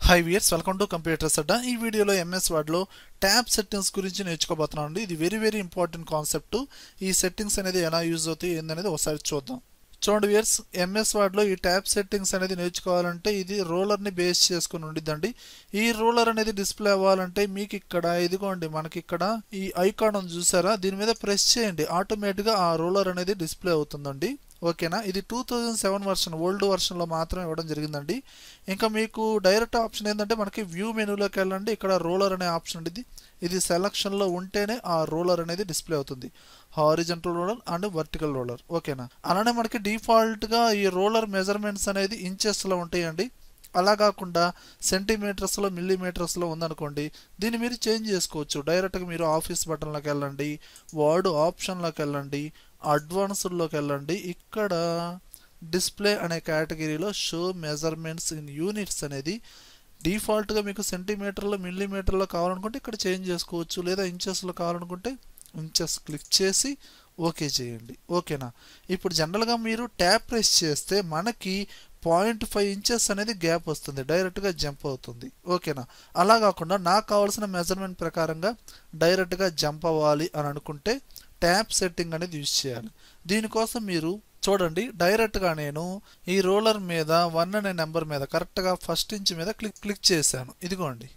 five years welcome to computers Adda ఈ వీడియోలో MS వర్డ్లో tab settings గురించి నేర్చుకోబోతున్నాం అండి ఇది వెరీ వెరీ ఇంపార్టెంట్ కాన్సెప్ట్ ఈ సెట్టింగ్స్ అనేది ఎలా యూజ్ అవుతాయి ఏందనేది ఒకసారి చూద్దాం చూడండి వియర్స్ ఎంఎస్ వర్డ్లో ఈ ట్యాబ్ సెట్టింగ్స్ అనేది నేర్చుకోవాలంటే ఇది రోలర్ని బేస్ చేసుకుని ఉండిద్దండి ఈ రోలర్ అనేది డిస్ప్లే అవ్వాలంటే మీకు ఇక్కడ ఇదిగోండి మనకి ఇక్కడ ఈ ఐకాన్ ఉంది చూసారా దీని మీద ప్రెస్ చేయండి ఆటోమేటిక్గా ఆ రోలర్ అనేది డిస్ప్లే అవుతుందండి ఓకేనా ఇది two thousand seven version old వర్షన్లో మాత్రం ఇవ్వడం జరిగిందండి ఇంకా మీకు డైరెక్ట్ ఆప్షన్ ఏంటంటే మనకి వ్యూ మెనూలోకి వెళ్ళండి ఇక్కడ రోలర్ అనే ఆప్షన్ ఉంది ఇది సెలక్షన్లో ఉంటేనే ఆ రోలర్ అనేది డిస్ప్లే అవుతుంది horizontal roller and vertical roller ఓకేనా అలానే మనకి డిఫాల్ట్గా ఈ రోలర్ మెజర్మెంట్స్ అనేది ఇంచెస్లో ఉంటాయండి అలా కాకుండా సెంటీమీటర్స్లో మిల్లీమీటర్స్లో ఉందనుకోండి దీన్ని మీరు చేంజ్ చేసుకోవచ్చు డైరెక్ట్గా మీరు ఆఫీస్ బటన్లోకి వెళ్ళండి వర్డ్ ఆప్షన్లోకి వెళ్ళండి అడ్వాన్స్డ్లోకి వెళ్ళండి ఇక్కడ డిస్ప్లే అనే కేటగిరీలో షో మెజర్మెంట్స్ ఇన్ యూనిట్స్ అనేది డిఫాల్ట్గా మీకు సెంటీమీటర్లో మిల్లీమీటర్లో కావాలనుకుంటే ఇక్కడ చేంజ్ చేసుకోవచ్చు లేదా ఇంచెస్లో కావాలనుకుంటే ఇంచెస్ క్లిక్ చేసి ఓకే చేయండి ఓకేనా ఇప్పుడు జనరల్గా మీరు ట్యాప్ ప్రెస్ చేస్తే మనకి పాయింట్ ఫైవ్ ఇంచెస్ అనేది గ్యాప్ వస్తుంది డైరెక్ట్గా జంప్ అవుతుంది ఓకేనా అలా కాకుండా నాకు కావాల్సిన మెజర్మెంట్ ప్రకారంగా డైరెక్ట్గా జంప్ అవ్వాలి అని అనుకుంటే ట్యాప్ సెట్టింగ్ అనేది యూజ్ చేయాలి దీనికోసం మీరు చూడండి డైరెక్ట్గా నేను ఈ రోలర్ మీద వన్ అనే నెంబర్ మీద కరెక్ట్గా ఫస్ట్ ఇంచ్ మీద క్లిక్ క్లిక్ చేశాను ఇదిగోండి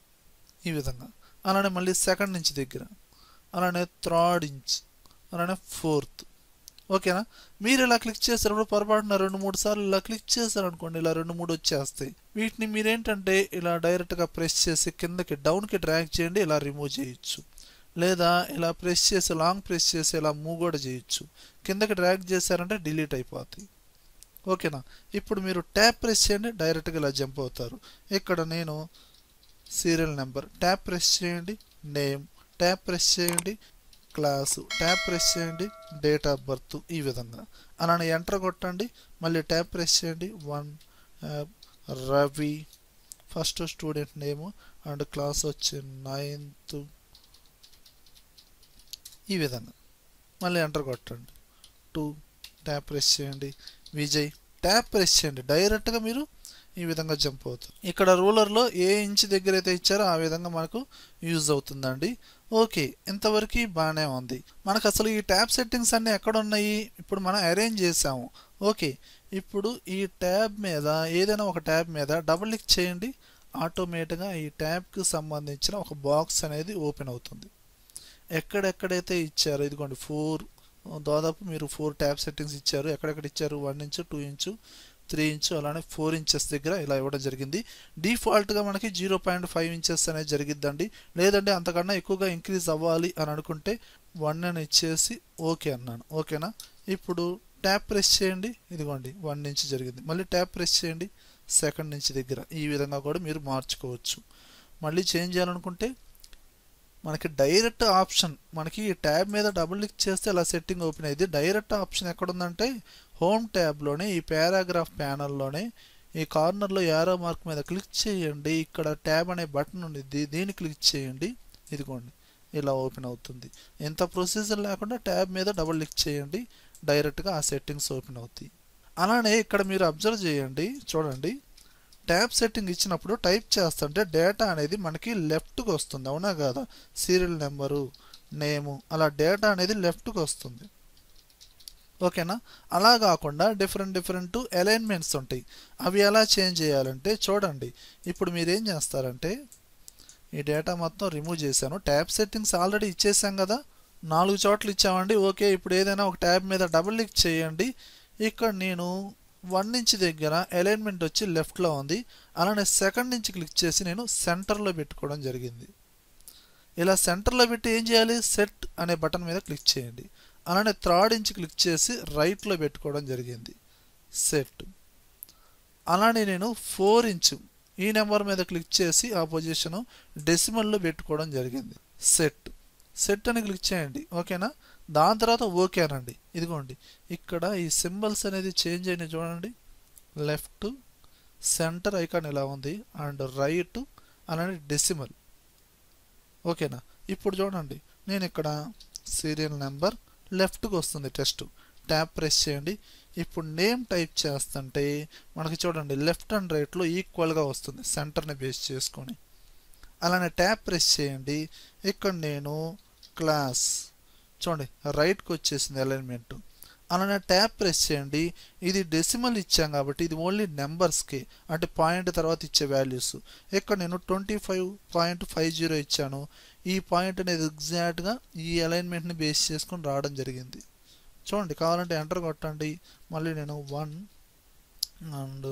ఈ విధంగా అలానే మళ్ళీ సెకండ్ ఇంచ్ దగ్గర అలానే థర్డ్ ఇంచ్ అలానే ఫోర్త్ ఓకేనా మీరు ఇలా క్లిక్ చేసేటప్పుడు పొరపాటున రెండు మూడు సార్లు ఇలా క్లిక్ చేశారనుకోండి ఇలా రెండు మూడు వచ్చేస్తాయి వీటిని మీరేంటంటే ఇలా డైరెక్ట్గా ప్రెస్ చేసి కిందకి డౌన్కి డ్రాగ్ చేయండి ఇలా రిమూవ్ చేయొచ్చు లేదా ఇలా ప్రెస్ చేసి లాంగ్ ప్రెస్ చేసి ఇలా మూవ్ కూడా చేయొచ్చు కిందకి డ్రాగ్ చేశారంటే డిలీట్ అయిపోతాయి ఓకేనా ఇప్పుడు మీరు ట్యాప్ ప్రెస్ చేయండి డైరెక్ట్గా ఇలా జంప్ అవుతారు ఇక్కడ నేను సీరియల్ నెంబర్ ట్యాప్ ప్రెస్ చేయండి నేమ్ ట్యాప్ ప్రెస్ చేయండి క్లాసు ట్యాప్ ప్రెస్ చేయండి డేట్ ఆఫ్ బర్త్ ఈ విధంగా అలానే ఎంటర్ కొట్టండి మళ్ళీ ట్యాప్ ప్రెస్ చేయండి one Ravi first student name and class వచ్చి నైన్త్ ఈ విధంగా మళ్ళీ ఎంటర్ కొట్టండి టూ ట్యాప్ ప్రెస్ చేయండి విజయ్ ట్యాప్ ప్రెస్ చేయండి డైరెక్ట్గా మీరు ఈ విధంగా జంప్ అవుతుంది ఇక్కడ రూలర్లో ఏ ఇంచ్ దగ్గర అయితే ఇచ్చారో ఆ విధంగా మనకు యూజ్ అవుతుందండి ఓకే ఇంతవరకు బాగానే ఉంది మనకు అసలు ఈ ట్యాబ్ సెట్టింగ్స్ అన్నీ ఎక్కడ ఉన్నాయి ఇప్పుడు మనం అరేంజ్ చేసాము ఓకే ఇప్పుడు ఈ ట్యాబ్ మీద ఏదైనా ఒక ట్యాబ్ మీద డబుల్ క్లిక్ చేయండి ఆటోమేటిక్గా ఈ ట్యాబ్కి సంబంధించిన ఒక బాక్స్ అనేది ఓపెన్ అవుతుంది ఎక్కడెక్కడైతే ఇచ్చారో ఇదిగోండి ఫోర్ దాదాపు మీరు ఫోర్ ట్యాబ్ సెట్టింగ్స్ ఇచ్చారు ఎక్కడెక్కడ ఇచ్చారు one inch two inch three inch అలానే ఫోర్ ఇంచెస్ దగ్గర ఇలా ఇవ్వడం జరిగింది డిఫాల్ట్గా మనకి జీరో పాయింట్ ఫైవ్ ఇంచెస్ అనేది జరిగిద్దండి లేదంటే అంతకన్నా ఎక్కువగా ఇంక్రీజ్ అవ్వాలి అని అనుకుంటే వన్ అని ఇచ్చేసి ఓకే అన్నాను ఓకేనా ఇప్పుడు ట్యాప్ ప్రెస్ చేయండి ఇదిగోండి వన్ ఇంచ్ జరిగింది మళ్ళీ ట్యాప్ ప్రెస్ చేయండి సెకండ్ ఇంచ్ దగ్గర ఈ విధంగా కూడా మీరు మార్చుకోవచ్చు మళ్ళీ చేంజ్ చేయాలనుకుంటే మనకి డైరెక్ట్ ఆప్షన్ మనకి ఈ ట్యాబ్ మీద డబుల్ క్లిక్ చేస్తే ఇలా సెట్టింగ్ ఓపెన్ అయ్యింది డైరెక్ట్ ఆప్షన్ ఎక్కడుందంటే హోమ్ ట్యాబ్లోనే ఈ పారాగ్రాఫ్ ప్యానల్లోనే ఈ కార్నర్లో యారో మార్క్ మీద క్లిక్ చేయండి ఇక్కడ ట్యాబ్ అనే బటన్ ఉండిద్ది దీన్ని క్లిక్ చేయండి ఇదిగోండి ఇలా ఓపెన్ అవుతుంది ఎంత ప్రొసీజర్ లేకుండా ట్యాబ్ మీద డబుల్ క్లిక్ చేయండి డైరెక్ట్గా ఆ సెట్టింగ్స్ ఓపెన్ అవుతాయి అలానే ఇక్కడ మీరు అబ్జర్వ్ చేయండి చూడండి ట్యాబ్ సెట్టింగ్ ఇచ్చినప్పుడు టైప్ చేస్తుంటే డేటా అనేది మనకి లెఫ్ట్కి వస్తుంది అవునా కాదా సీరియల్ నెంబరు నేము అలా డేటా అనేది లెఫ్ట్కి వస్తుంది ఓకేనా అలా కాకుండా డిఫరెంట్ డిఫరెంట్ అలైన్మెంట్స్ ఉంటాయి అవి ఎలా చేంజ్ చేయాలంటే చూడండి ఇప్పుడు మీరు ఏం చేస్తారంటే ఈ డేటా మొత్తం రిమూవ్ చేశాను ట్యాబ్ సెట్టింగ్స్ ఆల్రెడీ ఇచ్చేసాం కదా నాలుగు చోట్ల ఇచ్చామండి ఓకే ఇప్పుడు ఏదైనా ఒక ట్యాబ్ మీద డబుల్ క్లిక్ చేయండి ఇక్కడ నేను వన్ ఇంచ్ దగ్గర అలైన్మెంట్ వచ్చి లెఫ్ట్లో ఉంది అలానే సెకండ్ నుంచి క్లిక్ చేసి నేను సెంటర్లో పెట్టుకోవడం జరిగింది ఇలా సెంటర్లో పెట్టి ఏం చేయాలి సెట్ అనే బటన్ మీద క్లిక్ చేయండి అలానే థర్డ్ ఇంచ్ క్లిక్ చేసి రైట్లో పెట్టుకోవడం జరిగింది సెట్ అలానే నేను ఫోర్ ఇంచు ఈ నెంబర్ మీద క్లిక్ చేసి ఆ పొజిషను డెసిమల్లో పెట్టుకోవడం జరిగింది సెట్ సెట్ అని క్లిక్ చేయండి ఓకేనా దాని తర్వాత ఓకే అనండి ఇదిగోండి ఇక్కడ ఈ సింబల్స్ అనేది చేంజ్ అయినాయి చూడండి లెఫ్ట్ సెంటర్ ఐకాన్ ఇలా ఉంది అండ్ రైట్ అలానే డెసిమల్ ఓకేనా ఇప్పుడు చూడండి నేను ఇక్కడ సీరియల్ నెంబర్ లెఫ్ట్కి వస్తుంది టెస్ట్ ట్యాప్ ప్రెస్ చేయండి ఇప్పుడు నేమ్ టైప్ చేస్తుంటే మనకి చూడండి లెఫ్ట్ అండ్ రైట్లో ఈక్వల్గా వస్తుంది సెంటర్ని బేస్ చేసుకొని అలానే ట్యాప్ ప్రెస్ చేయండి ఇక్కడ నేను క్లాస్ చూడండి రైట్కి వచ్చేసింది అలైన్మెంట్ అలానే ట్యాప్ ప్రెస్ చేయండి ఇది డెసిమల్ ఇచ్చాం కాబట్టి ఇది ఓన్లీ నెంబర్స్కి అంటే పాయింట్ తర్వాత ఇచ్చే వాల్యూస్ ఇక్కడ నేను twenty five point five zero ఇచ్చాను ఈ పాయింట్ అనేది ఎగ్జాక్ట్గా ఈ అలైన్మెంట్ని బేస్ చేసుకొని రావడం జరిగింది చూడండి కావాలంటే ఎంటర్ కొట్టండి మళ్ళీ నేను వన్ అండ్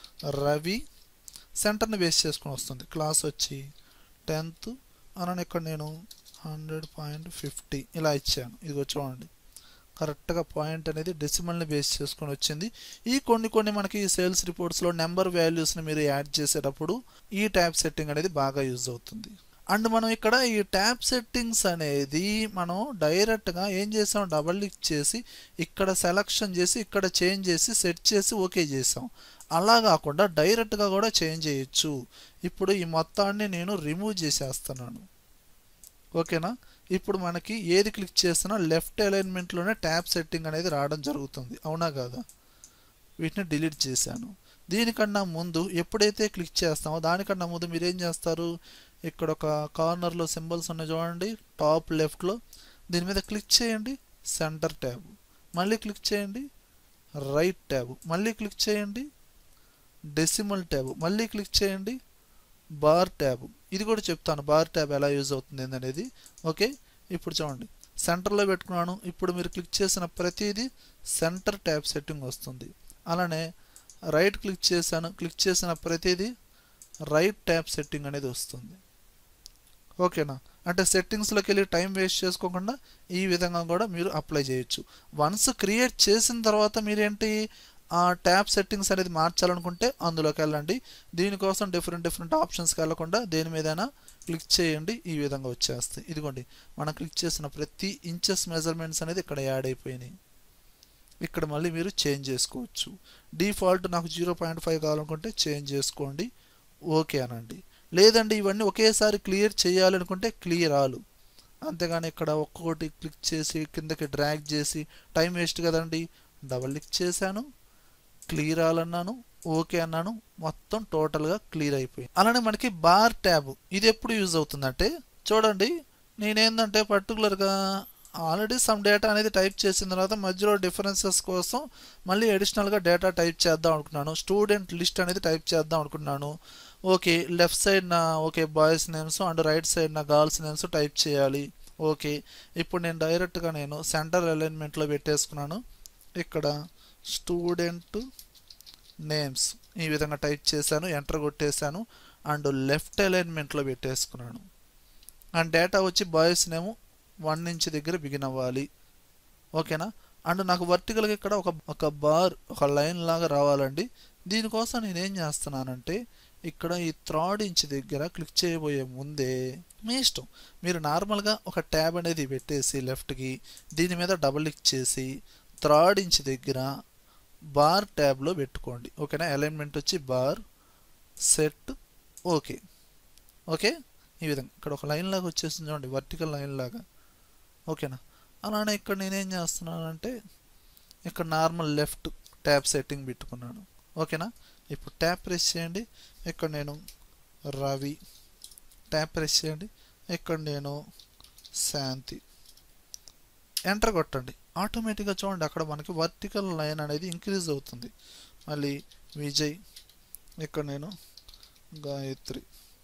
రవి సెంటర్ని బేస్ చేసుకొని వస్తుంది క్లాస్ వచ్చి టెన్త్ అలానే ఇక్కడ నేను హండ్రెడ్ పాయింట్ ఫిఫ్టీ ఇలా ఇచ్చాను ఇదిగో చూడండి కరెక్ట్గా పాయింట్ అనేది డెసిమల్ని బేస్ చేసుకొని వచ్చింది ఈ కొన్ని కొన్ని మనకి సేల్స్ రిపోర్ట్స్లో నెంబర్ వాల్యూస్ని మీరు యాడ్ చేసేటప్పుడు ఈ ట్యాబ్ సెట్టింగ్ అనేది బాగా యూజ్ అవుతుంది అండ్ మనం ఇక్కడ ఈ ట్యాబ్ సెట్టింగ్స్ అనేది మనం డైరెక్ట్గా ఏం చేసాం డబల్ క్లిక్ చేసి ఇక్కడ సెలక్షన్ చేసి ఇక్కడ చేంజ్ చేసి సెట్ చేసి ఓకే చేసాం అలా కాకుండా డైరెక్ట్గా కూడా చేంజ్ చేయొచ్చు ఇప్పుడు ఈ మొత్తాన్ని నేను రిమూవ్ చేసేస్తున్నాను ఓకేనా ఇప్పుడు మనకి ఏది క్లిక్ చేసినా లెఫ్ట్ అలైన్మెంట్లోనే ట్యాబ్ సెట్టింగ్ అనేది రావడం జరుగుతుంది అవునా కాదా వీటిని డిలీట్ చేశాను దీనికన్నా ముందు ఎప్పుడైతే క్లిక్ చేస్తామో దానికన్నా ముందు మీరు ఏం చేస్తారు ఇక్కడ ఒక కార్నర్లో సింబల్స్ ఉన్నాయి చూడండి టాప్ లెఫ్ట్లో దీని మీద క్లిక్ చేయండి సెంటర్ ట్యాబ్ మళ్ళీ క్లిక్ చేయండి రైట్ ట్యాబ్ మళ్ళీ క్లిక్ చేయండి డెసిమల్ ట్యాబ్ మళ్ళీ క్లిక్ చేయండి బార్ ట్యాబ్ ఇది కూడా చెప్తాను బార్ ట్యాబ్ ఎలా యూజ్ అవుతుంది అనేది ఓకే ఇప్పుడు చూడండి సెంటర్లో పెట్టుకున్నాను ఇప్పుడు మీరు క్లిక్ చేసిన ప్రతిదీ సెంటర్ ట్యాబ్ సెట్టింగ్ వస్తుంది అలానే రైట్ క్లిక్ చేశాను క్లిక్ చేసిన ప్రతిదీ రైట్ ట్యాబ్ సెట్టింగ్ అనేది వస్తుంది ఓకేనా అంటే సెట్టింగ్స్లోకి వెళ్ళి టైం వేస్ట్ చేసుకోకుండా ఈ విధంగా కూడా మీరు అప్లై చేయొచ్చు వన్స్ క్రియేట్ చేసిన తర్వాత మీరేంటి ఆ ట్యాబ్ సెట్టింగ్స్ అనేది మార్చాలనుకుంటే అందులోకి వెళ్ళండి దీనికోసం డిఫరెంట్ డిఫరెంట్ ఆప్షన్స్కి వెళ్ళకుండా దేని మీదైనా క్లిక్ చేయండి ఈ విధంగా వచ్చేస్తాయి ఇదిగోండి మనం క్లిక్ చేసిన ప్రతి ఇంచెస్ మెజర్మెంట్స్ అనేది ఇక్కడ యాడ్ అయిపోయినాయి ఇక్కడ మళ్ళీ మీరు చేంజ్ చేసుకోవచ్చు డిఫాల్ట్ నాకు జీరో పాయింట్ ఫైవ్ కావాలనుకుంటే చేంజ్ చేసుకోండి ఓకే అనండి లేదండి ఇవన్నీ ఒకేసారి క్లియర్ చేయాలనుకుంటే క్లియర్ ఆలు అంతేగాని ఇక్కడ ఒక్కొక్కటి క్లిక్ చేసి కిందకి డ్రాగ్ చేసి టైం వేస్ట్ కదండి డబల్ క్లిక్ చేశాను క్లియర్ అన్నాను ఓకే అన్నాను మొత్తం టోటల్గా క్లియర్ అయిపోయింది అలానే మనకి బార్ ట్యాబ్ ఇది ఎప్పుడు యూజ్ అవుతుందంటే చూడండి నేనేందంటే పర్టికులర్గా ఆల్రెడీ సమ్ డేటా అనేది టైప్ చేసిన తర్వాత మధ్యలో డిఫరెన్సెస్ కోసం మళ్ళీ అడిషనల్గా డేటా టైప్ చేద్దాం అనుకున్నాను స్టూడెంట్ లిస్ట్ అనేది టైప్ చేద్దాం అనుకున్నాను ఓకే లెఫ్ట్ సైడ్ నా okay boys names and right side నా గర్ల్స్ నేమ్స్ టైప్ చేయాలి ఓకే ఇప్పుడు నేను డైరెక్ట్గా నేను సెంటర్ అలైన్మెంట్లో పెట్టేసుకున్నాను ఇక్కడ స్టూడెంట్ నేమ్స్ ఈ విధంగా టైప్ చేశాను ఎంటర్ కొట్టేశాను అండ్ లెఫ్ట్ అలైన్మెంట్లో పెట్టేసుకున్నాను అండ్ డేటా వచ్చి బాయ్స్ నేమ్ వన్ ఇంచ్ దగ్గర బిగిన్ అవ్వాలి ఓకేనా అండ్ నాకు వర్టికల్గా ఇక్కడ ఒక ఒక బార్ ఒక లైన్ లాగా రావాలండి దీనికోసం నేను ఏం చేస్తున్నానంటే ఇక్కడ ఈ థర్డ్ ఇంచ్ దగ్గర క్లిక్ చేయబోయే ముందే మీ ఇష్టం మీరు నార్మల్గా ఒక ట్యాబ్ అనేది పెట్టేసి లెఫ్ట్కి దీని మీద డబుల్ క్లిక్ చేసి థర్డ్ ఇంచ్ దగ్గర బార్ ట్యాబ్లో పెట్టుకోండి ఓకేనా అలైన్మెంట్ వచ్చి బార్ సెట్ ఓకే ఓకే ఈ విధంగా ఇక్కడ ఒక లైన్ లాగా వచ్చేసింది చూడండి వర్టికల్ లైన్ లాగా ఓకేనా అలానే ఇక్కడ నేనేం చేస్తున్నానంటే ఇక్కడ నార్మల్ లెఫ్ట్ ట్యాబ్ సెట్టింగ్ పెట్టుకున్నాను ఓకేనా ఇప్పుడు ట్యాప్ ప్రెస్ చేయండి ఇక్కడ నేను రవి ట్యాప్ ప్రెస్ చేయండి ఇక్కడ నేను శాంతి ఎంటర్ కొట్టండి ఆటోమేటిక్గా చూడండి అక్కడ మనకి వర్టికల్ లైన్ అనేది ఇంక్రీజ్ అవుతుంది మళ్ళీ విజయ్ ఇక్కడ నేను గాయత్రి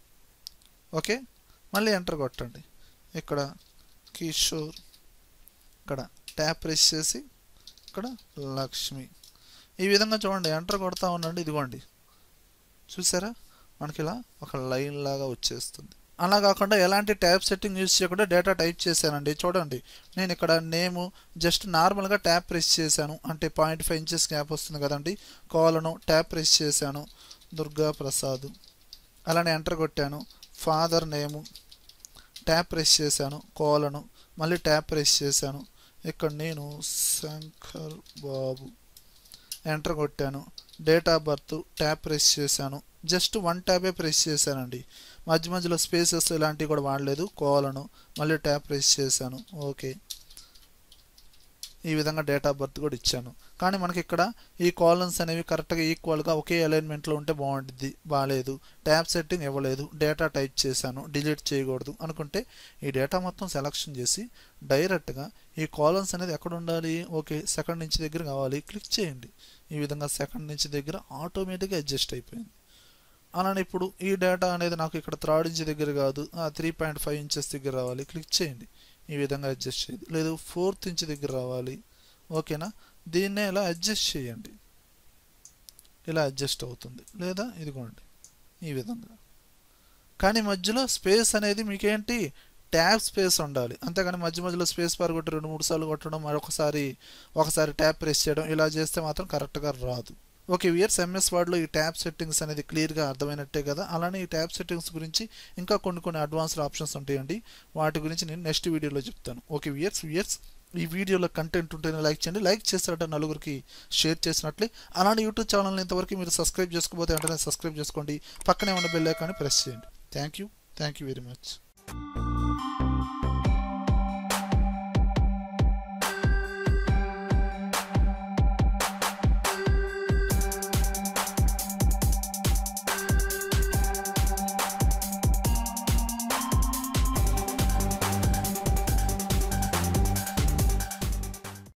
ఓకే మళ్ళీ ఎంటర్ కొట్టండి ఇక్కడ కిషోర్ ఇక్కడ ట్యాప్ ప్రెస్ చేసి ఇక్కడ లక్ష్మి ఈ విధంగా చూడండి ఎంటర్ కొడతా ఉండండి ఇదిగోండి చూసారా మనకి ఇలా ఒక లైన్ లాగా వచ్చేస్తుంది అలా కాకుండా ఎలాంటి ట్యాబ్ సెట్టింగ్ యూజ్ చేయకుండా డేటా టైప్ చేశానండి చూడండి నేను ఇక్కడ నేము జస్ట్ నార్మల్గా ట్యాప్ ప్రెస్ చేశాను అంటే పాయింట్ ఫైవ్ ఇంచెస్ గ్యాప్ వస్తుంది కదండి కాలను ట్యాప్ ప్రెస్ చేశాను దుర్గా ప్రసాద్ అలానే ఎంటర్ కొట్టాను ఫాదర్ నేము ట్యాప్ ప్రెస్ చేశాను కోలను మళ్ళీ ట్యాప్ ప్రెస్ చేశాను ఇక్కడ నేను శంకర్ బాబు ఎంటర్ కొట్టాను date of birth tab press చేశాను జస్ట్ వన్ ట్యాబే ప్రెస్ చేశానండి మధ్య మధ్యలో స్పేసెస్ ఇలాంటివి కూడా వాడలేదు కోలను మళ్ళీ ట్యాప్ ప్రెస్ చేశాను ఓకే ఈ విధంగా డేట్ ఆఫ్ బర్త్ కూడా ఇచ్చాను కానీ మనకి ఇక్కడ ఈ కాలమ్స్ అనేవి కరెక్ట్గా ఈక్వల్గా ఒకే అలైన్మెంట్లో ఉంటే బాగుంటుంది బాగాలేదు ట్యాబ్ సెట్టింగ్ ఇవ్వలేదు డేటా టైప్ చేశాను డిలీట్ చేయకూడదు అనుకుంటే ఈ డేటా మొత్తం సెలక్షన్ చేసి డైరెక్ట్గా ఈ కాలమ్స్ అనేది ఎక్కడ ఉండాలి ఓకే సెకండ్ నుంచి దగ్గర కావాలి క్లిక్ చేయండి ఈ విధంగా సెకండ్ నుంచి దగ్గర ఆటోమేటిక్గా అడ్జస్ట్ అయిపోయింది అలానే ఇప్పుడు ఈ డేటా అనేది నాకు ఇక్కడ థర్డ్ ఇంచ్ దగ్గర కాదు త్రీ పాయింట్ ఫైవ్ ఇంచెస్ దగ్గర రావాలి క్లిక్ చేయండి ఈ విధంగా అడ్జస్ట్ చేయండి లేదు ఫోర్త్ ఇంచ్ దగ్గర రావాలి ఓకేనా దీన్నే ఇలా అడ్జస్ట్ చేయండి ఇలా అడ్జస్ట్ అవుతుంది లేదా ఇదిగోండి ఈ విధంగా కానీ మధ్యలో స్పేస్ అనేది మీకేంటి ట్యాబ్ స్పేస్ ఉండాలి అంతేగాని మధ్య మధ్యలో స్పేస్ బార్ కొట్టి రెండు మూడు సార్లు కొట్టడం మరొకసారి ఒకసారి ట్యాప్ ప్రెస్ చేయడం ఇలా చేస్తే మాత్రం కరెక్ట్గా రాదు ఓకే వియర్స్ ఎంఎస్ వర్డ్లో ఈ ట్యాబ్ సెట్టింగ్స్ అనేది క్లియర్గా అర్థమైనట్టే కదా అలానే ఈ ట్యాబ్ సెట్టింగ్స్ గురించి ఇంకా కొన్ని కొన్ని అడ్వాన్స్డ్ ఆప్షన్స్ ఉంటాయండి వాటి గురించి నేను నెక్స్ట్ వీడియోలో చెప్తాను ఓకే వియర్స్ వియర్స్ ఈ వీడియోలో కంటెంట్ ఉంటేనే లైక్ చేయండి లైక్ చేస్తారంటే నలుగురికి షేర్ చేసినట్లే అలానే యూట్యూబ్ ఛానల్ని ఇంతవరకు మీరు సబ్స్క్రైబ్ చేసుకోకపోతే వెంటనే సబ్స్క్రైబ్ చేసుకోండి పక్కనే ఉన్న బెల్ ఐకాన్ని ప్రెస్ చేయండి thank you thank you very much